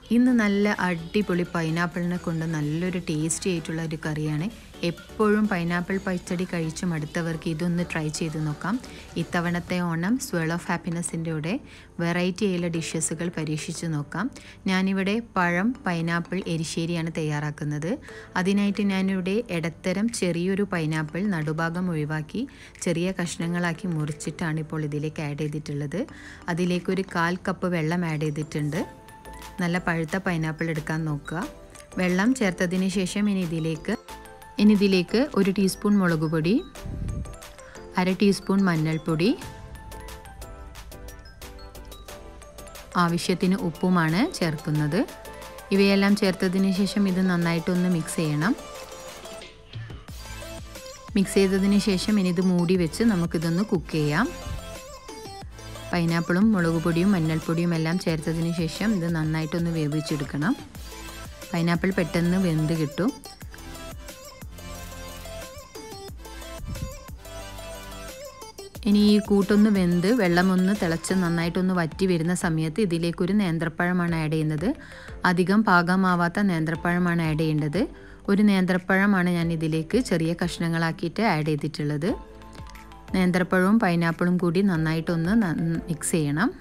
ഇന്ന് നല്ല അടിപൊളി പൈനാപ്പിളിനെ കൊണ്ട് നല്ലൊരു ടേസ്റ്റി ആയിട്ടുള്ള ഒരു കറിയാണ് എപ്പോഴും പൈനാപ്പിൾ പച്ചടി കഴിച്ചു മടുത്തവർക്ക് ഇതൊന്ന് ട്രൈ ചെയ്ത് നോക്കാം ഇത്തവണത്തെ ഓണം സ്വേൾ ഓഫ് ഹാപ്പിനെസ്സിൻ്റെ കൂടെ വെറൈറ്റി ആയുള്ള ഡിഷസുകൾ പരീക്ഷിച്ച് നോക്കാം ഞാനിവിടെ പഴം പൈനാപ്പിൾ എരിശ്ശേരിയാണ് തയ്യാറാക്കുന്നത് അതിനായിട്ട് ഞാനിവിടെ ഇടത്തരം ചെറിയൊരു പൈനാപ്പിൾ നടുഭാഗം ഒഴിവാക്കി ചെറിയ കഷ്ണങ്ങളാക്കി മുറിച്ചിട്ടാണ് ഇപ്പോൾ ഇതിലേക്ക് ആഡ് ചെയ്തിട്ടുള്ളത് അതിലേക്കൊരു കാൽ കപ്പ് വെള്ളം ആഡ് ചെയ്തിട്ടുണ്ട് നല്ല പഴുത്ത പൈനാപ്പിൾ എടുക്കാൻ നോക്കുക വെള്ളം ചേർത്തതിന് ശേഷം ഇനി ഇതിലേക്ക് ഇനി ഇതിലേക്ക് ഒരു ടീസ്പൂൺ മുളക് പൊടി അര ടീസ്പൂൺ മഞ്ഞൾപ്പൊടി ആവശ്യത്തിന് ഉപ്പുമാണ് ചേർക്കുന്നത് ഇവയെല്ലാം ചേർത്തതിന് ശേഷം ഇത് നന്നായിട്ടൊന്ന് മിക്സ് ചെയ്യണം മിക്സ് ചെയ്തതിന് ശേഷം ഇനി ഇത് മൂടി വെച്ച് നമുക്കിതൊന്ന് കുക്ക് ചെയ്യാം പൈനാപ്പിളും മുളക് പൊടിയും മഞ്ഞൾപ്പൊടിയും എല്ലാം ചേർത്തതിന് ശേഷം ഇത് നന്നായിട്ടൊന്ന് വേവിച്ചെടുക്കണം പൈനാപ്പിൾ പെട്ടെന്ന് വെന്ത് കിട്ടും ഇനി ഈ കൂട്ടൊന്ന് വെന്ത് വെള്ളമൊന്ന് തിളച്ച് നന്നായിട്ടൊന്ന് വറ്റി വരുന്ന സമയത്ത് ഇതിലേക്കൊരു നേന്ത്രപ്പഴമാണ് ആഡ് ചെയ്യുന്നത് അധികം പാകമാവാത്ത നേന്ത്രപ്പഴമാണ് ആഡ് ചെയ്യേണ്ടത് ഒരു നേന്ത്രപ്പഴമാണ് ഞാൻ ഇതിലേക്ക് ചെറിയ കഷ്ണങ്ങളാക്കിയിട്ട് ആഡ് ചെയ്തിട്ടുള്ളത് നേന്ത്രപ്പഴവും പൈനാപ്പിളും കൂടി നന്നായിട്ടൊന്ന് മിക്സ് ചെയ്യണം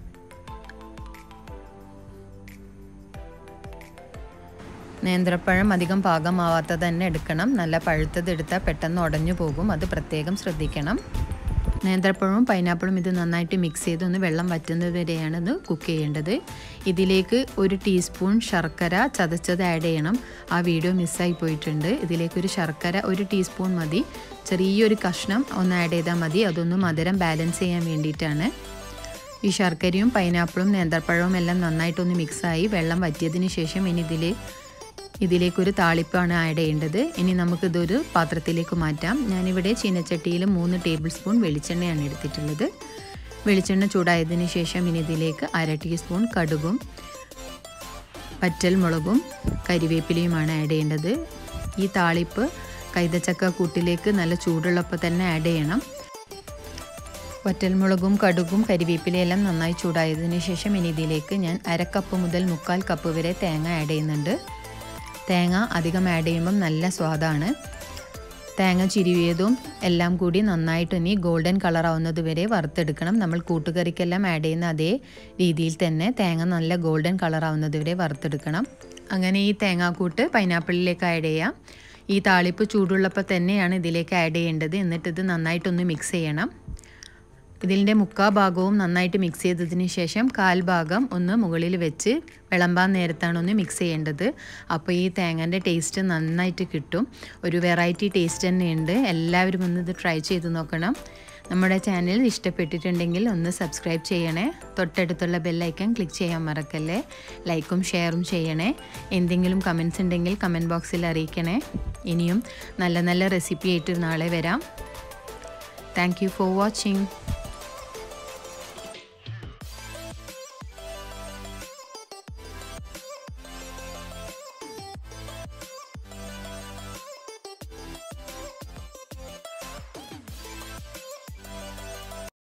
നേന്ത്രപ്പഴം അധികം പാകമാവാത്തത് തന്നെ എടുക്കണം നല്ല പഴുത്തത് എടുത്താൽ പെട്ടെന്ന് ഉടഞ്ഞു പോകും അത് പ്രത്യേകം ശ്രദ്ധിക്കണം നേന്ത്രപ്പഴവും പൈനാപ്പിളും ഇത് നന്നായിട്ട് മിക്സ് ചെയ്ത് ഒന്ന് വെള്ളം വറ്റുന്നത് വരെയാണ് ഇത് കുക്ക് ചെയ്യേണ്ടത് ഇതിലേക്ക് ഒരു ടീസ്പൂൺ ശർക്കര ചതച്ചത് ആഡ് ചെയ്യണം ആ വീഡിയോ മിസ്സായി പോയിട്ടുണ്ട് ഇതിലേക്കൊരു ശർക്കര ഒരു ടീസ്പൂൺ മതി ചെറിയൊരു കഷ്ണം ഒന്ന് ആഡ് ചെയ്താൽ മതി അതൊന്ന് മധുരം ബാലൻസ് ചെയ്യാൻ വേണ്ടിയിട്ടാണ് ഈ ശർക്കരയും പൈനാപ്പിളും നേന്ത്രപ്പഴവും എല്ലാം നന്നായിട്ടൊന്ന് മിക്സായി വെള്ളം വറ്റിയതിന് ശേഷം ഇനി ഇതിൽ ഇതിലേക്കൊരു താളിപ്പാണ് ആഡ് ചെയ്യേണ്ടത് ഇനി നമുക്കിതൊരു പാത്രത്തിലേക്ക് മാറ്റാം ഞാനിവിടെ ചീനച്ചട്ടിയിൽ മൂന്ന് ടേബിൾ സ്പൂൺ വെളിച്ചെണ്ണയാണ് എടുത്തിട്ടുള്ളത് വെളിച്ചെണ്ണ ചൂടായതിന് ശേഷം ഇനി ഇതിലേക്ക് അര ടീസ്പൂൺ കടുകും പറ്റൽ മുളകും കരിവേപ്പിലയുമാണ് ആഡ് ചെയ്യേണ്ടത് ഈ താളിപ്പ് കൈതച്ചക്ക കൂട്ടിലേക്ക് നല്ല ചൂടുള്ളപ്പോൾ തന്നെ ആഡ് ചെയ്യണം വറ്റൽമുളകും കടുകും കരിവേപ്പിലയെല്ലാം നന്നായി ചൂടായതിന് ശേഷം ഇനി ഇതിലേക്ക് ഞാൻ അര കപ്പ് മുതൽ മുക്കാൽ കപ്പ് വരെ തേങ്ങ ആഡ് ചെയ്യുന്നുണ്ട് തേങ്ങ അധികം ആഡ് ചെയ്യുമ്പം നല്ല സ്വാദാണ് തേങ്ങ ചിരിവിയതും എല്ലാം കൂടി നന്നായിട്ട് ഇനി ഗോൾഡൻ കളർ ആവുന്നത് വരെ വറുത്തെടുക്കണം നമ്മൾ കൂട്ടുകറിക്കെല്ലാം ആഡ് ചെയ്യുന്ന അതേ രീതിയിൽ തന്നെ തേങ്ങ നല്ല ഗോൾഡൻ കളർ ആവുന്നത് വരെ വറുത്തെടുക്കണം അങ്ങനെ ഈ തേങ്ങാക്കൂട്ട് പൈനാപ്പിളിലേക്ക് ആഡ് ചെയ്യാം ഈ താളിപ്പ് ചൂടുള്ളപ്പോൾ തന്നെയാണ് ഇതിലേക്ക് ആഡ് ചെയ്യേണ്ടത് എന്നിട്ട് ഇത് നന്നായിട്ടൊന്ന് മിക്സ് ചെയ്യണം ഇതിൻ്റെ മുക്കാ ഭാഗവും നന്നായിട്ട് മിക്സ് ചെയ്തതിന് ശേഷം കാൽ ഭാഗം ഒന്ന് മുകളിൽ വെച്ച് വിളമ്പാൻ നേരത്താണ് ഒന്ന് മിക്സ് ചെയ്യേണ്ടത് അപ്പോൾ ഈ തേങ്ങൻ്റെ ടേസ്റ്റ് നന്നായിട്ട് കിട്ടും ഒരു വെറൈറ്റി ടേസ്റ്റ് തന്നെയുണ്ട് എല്ലാവരും ഒന്ന് ഇത് ട്രൈ ചെയ്ത് നോക്കണം നമ്മുടെ ചാനൽ ഇഷ്ടപ്പെട്ടിട്ടുണ്ടെങ്കിൽ ഒന്ന് സബ്സ്ക്രൈബ് ചെയ്യണേ തൊട്ടടുത്തുള്ള ബെല്ലൈക്കൺ ക്ലിക്ക് ചെയ്യാൻ മറക്കല്ലേ ലൈക്കും ഷെയറും ചെയ്യണേ എന്തെങ്കിലും കമൻസ് ഉണ്ടെങ്കിൽ കമൻറ്റ് ബോക്സിൽ അറിയിക്കണേ ഇനിയും നല്ല നല്ല റെസിപ്പി ആയിട്ട് നാളെ വരാം താങ്ക് യു ഫോർ വാച്ചിങ്